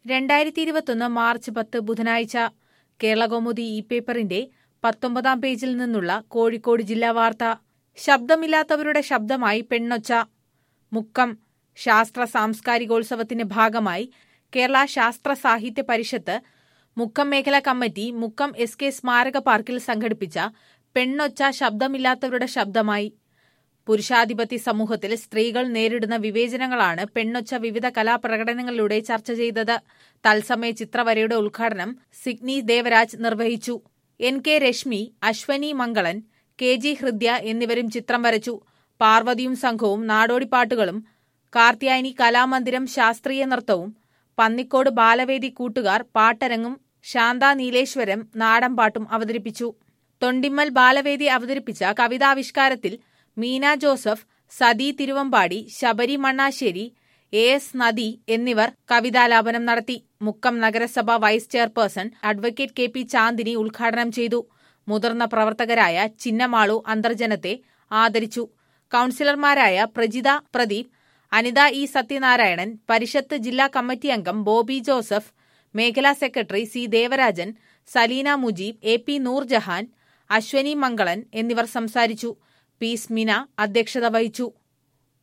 രണ്ടായിരത്തി ഇരുപത്തൊന്ന് മാർച്ച് പത്ത് ബുധനാഴ്ച കേരളകൗമുദി ഈ പേപ്പറിന്റെ പത്തൊമ്പതാം പേജിൽ നിന്നുള്ള കോഴിക്കോട് ജില്ലാ വാർത്ത ശബ്ദമില്ലാത്തവരുടെ ശബ്ദമായി പെണ്ണൊച്ച മുക്കം ശാസ്ത്ര സാംസ്കാരികോത്സവത്തിന്റെ ഭാഗമായി കേരള ശാസ്ത്ര സാഹിത്യ പരിഷത്ത് മുക്കം മേഖലാ കമ്മിറ്റി മുക്കം എസ് കെ സ്മാരക പാർക്കിൽ സംഘടിപ്പിച്ച പെണ്ണൊച്ച ശബ്ദമില്ലാത്തവരുടെ ശബ്ദമായി പുരുഷാധിപത്യ സമൂഹത്തിൽ സ്ത്രീകൾ നേരിടുന്ന വിവേചനങ്ങളാണ് പെണ്ണൊച്ച വിവിധ കലാപ്രകടനങ്ങളിലൂടെ ചർച്ച ചെയ്തത് തത്സമയ ചിത്രവരയുടെ ഉദ്ഘാടനം സിഗ്നി ദേവരാജ് നിർവഹിച്ചു N K Reshmi Ashwini Mangalan K G Hridya എന്നിവരും ചിത്രം വരച്ചു പാർവതിയും സംഘവും നാടോടിപ്പാട്ടുകളും കാർത്യായനി കലാമന്ദിരം ശാസ്ത്രീയ നൃത്തവും പന്നിക്കോട് ബാലവേദി കൂട്ടുകാർ പാട്ടരങ്ങും ശാന്ത നീലേശ്വരം നാടൻപാട്ടും അവതരിപ്പിച്ചു തൊണ്ടിമ്മൽ ബാലവേദി അവതരിപ്പിച്ച കവിതാവിഷ്കാരത്തിൽ Meena Joseph Sathi Thiruvambady Sabari Mannassery A S Nadhi എന്നിവർ കവിതാലാപനം നടത്തി മുക്കം നഗരസഭ vice chairperson advocate K P Chandini ഉദ്ഘാടനം ചെയ്തു മുതിർന്ന പ്രവർത്തകരായ ചിന്നമാളു അന്തർജനത്തെ ആദരിച്ചു കൌൺസിലർമാരായ പ്രജിത പ്രദീപ് അനിത ഇ സത്യനാരായണൻ പരിഷത്ത് ജില്ലാ കമ്മിറ്റി അംഗം ബോബി ജോസഫ് മേഖലാ secretary C Devarajan Saleena Mujeeb A P Noorjahan Ashwini Mangalan എന്നിവർ സംസാരിച്ചു പി സ്മിന അധ്യക്ഷത വഹിച്ചു